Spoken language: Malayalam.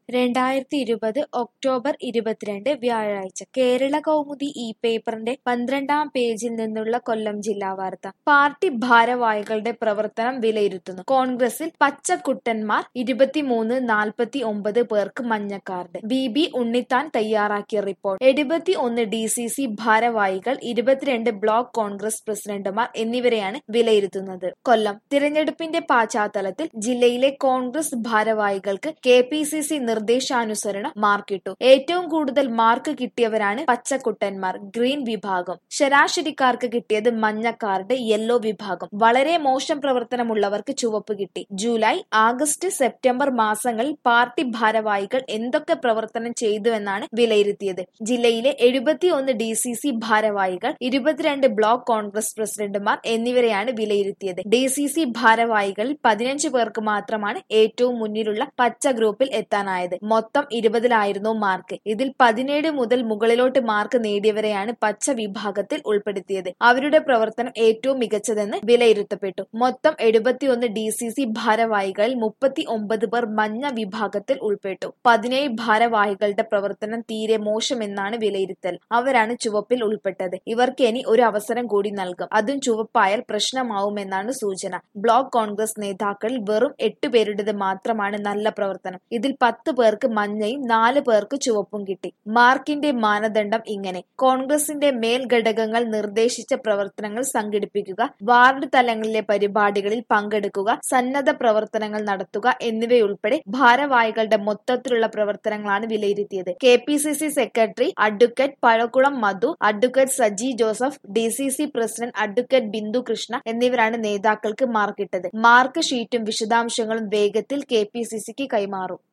രണ്ടായിരത്തി ഇരുപത് ഒക്ടോബർ ഇരുപത്തിരണ്ട് വ്യാഴാഴ്ച കേരള കൗമുദി ഈ പേപ്പറിന്റെ പന്ത്രണ്ടാം പേജിൽ നിന്നുള്ള കൊല്ലം ജില്ലാ വാർത്ത പാർട്ടി ഭാരവാഹികളുടെ പ്രവർത്തനം വിലയിരുത്തുന്നു കോൺഗ്രസിൽ പച്ചക്കുട്ടന്മാർ ഇരുപത്തിമൂന്ന് നാൽപ്പത്തി ഒമ്പത് പേർക്ക് മഞ്ഞക്കാർഡ് ബി ബി ഉണ്ണിത്താൻ തയ്യാറാക്കിയ റിപ്പോർട്ട് എഴുപത്തി ഒന്ന് ഡി സി സി ഭാരവാഹികൾ ഇരുപത്തിരണ്ട് ബ്ലോക്ക് കോൺഗ്രസ് പ്രസിഡന്റുമാർ എന്നിവരെയാണ് വിലയിരുത്തുന്നത് കൊല്ലം തിരഞ്ഞെടുപ്പിന്റെ പശ്ചാത്തലത്തിൽ ജില്ലയിലെ കോൺഗ്രസ് ഭാരവാഹികൾക്ക് കെ പി സി സി നിർദ്ദേശാനുസരണം മാർക്കിട്ടു ഏറ്റവും കൂടുതൽ മാർക്ക് കിട്ടിയവരാണ് പച്ചക്കുട്ടന്മാർ ഗ്രീൻ വിഭാഗം ശരാശരിക്കാർക്ക് കിട്ടിയത് മഞ്ഞ കാർഡ് യെല്ലോ വിഭാഗം വളരെ മോശം പ്രവർത്തനമുള്ളവർക്ക് ചുവപ്പ് കിട്ടി ജൂലൈ ആഗസ്റ്റ് സെപ്റ്റംബർ മാസങ്ങളിൽ പാർട്ടി ഭാരവാഹികൾ എന്തൊക്കെ പ്രവർത്തനം ചെയ്തുവെന്നാണ് വിലയിരുത്തിയത് ജില്ലയിലെ എഴുപത്തിയൊന്ന് ഡി സി സി ഭാരവാഹികൾ ഇരുപത്തിരണ്ട് ബ്ലോക്ക് കോൺഗ്രസ് പ്രസിഡന്റുമാർ എന്നിവരെയാണ് വിലയിരുത്തിയത് ഡി സി സി ഭാരവാഹികളിൽ പതിനഞ്ച് പേർക്ക് മാത്രമാണ് ഏറ്റവും മുന്നിലുള്ള പച്ച ഗ്രൂപ്പിൽ എത്താനായത് മൊത്തം ഇരുപതിലായിരുന്നു മാർക്ക് ഇതിൽ പതിനേഴ് മുതൽ മുകളിലോട്ട് മാർക്ക് നേടിയവരെയാണ് പച്ച വിഭാഗത്തിൽ ഉൾപ്പെടുത്തിയത് അവരുടെ പ്രവർത്തനം ഏറ്റവും മികച്ചതെന്ന് വിലയിരുത്തപ്പെട്ടു മൊത്തം എഴുപത്തിയൊന്ന് ഡി സി സി ഭാരവാഹികളിൽ മുപ്പത്തി ഒമ്പത് പേർ മഞ്ഞ വിഭാഗത്തിൽ ഉൾപ്പെട്ടു പതിനേഴ് ഭാരവാഹികളുടെ പ്രവർത്തനം തീരെ മോശമെന്നാണ് വിലയിരുത്തൽ അവരാണ് ചുവപ്പിൽ ഉൾപ്പെട്ടത് ഇവർക്ക് ഇനി ഒരു അവസരം കൂടി നൽകും അതും ചുവപ്പായാൽ പ്രശ്നമാവുമെന്നാണ് സൂചന ബ്ലോക്ക് കോൺഗ്രസ് നേതാക്കളിൽ വെറും എട്ട് പേരുടേത് മാത്രമാണ് നല്ല പ്രവർത്തനം ഇതിൽ പത്ത് പേർക്ക് മഞ്ഞയും നാല് പേർക്ക് ചുവപ്പും കിട്ടി മാർക്കിന്റെ മാനദണ്ഡം ഇങ്ങനെ കോൺഗ്രസിന്റെ മേൽഘടകങ്ങൾ നിർദ്ദേശിച്ച പ്രവർത്തനങ്ങൾ സംഘടിപ്പിക്കുക വാർഡ് തലങ്ങളിലെ പരിപാടികളിൽ പങ്കെടുക്കുക സന്നദ്ധ പ്രവർത്തനങ്ങൾ നടത്തുക എന്നിവയുൾപ്പെടെ ഭാരവാഹികളുടെ മൊത്തത്തിലുള്ള പ്രവർത്തനങ്ങളാണ് വിലയിരുത്തിയത് K P C C secretary advocate Pazhakulam Madhu advocate Saji Joseph D C C president advocate Bindu Krishna എന്നിവരാണ് നേതാക്കൾക്ക് മാർക്കിട്ടത് മാർക്ക് ഷീറ്റും വിശദാംശങ്ങളും വേഗത്തിൽ കെ പി സി സിക്ക് കൈമാറും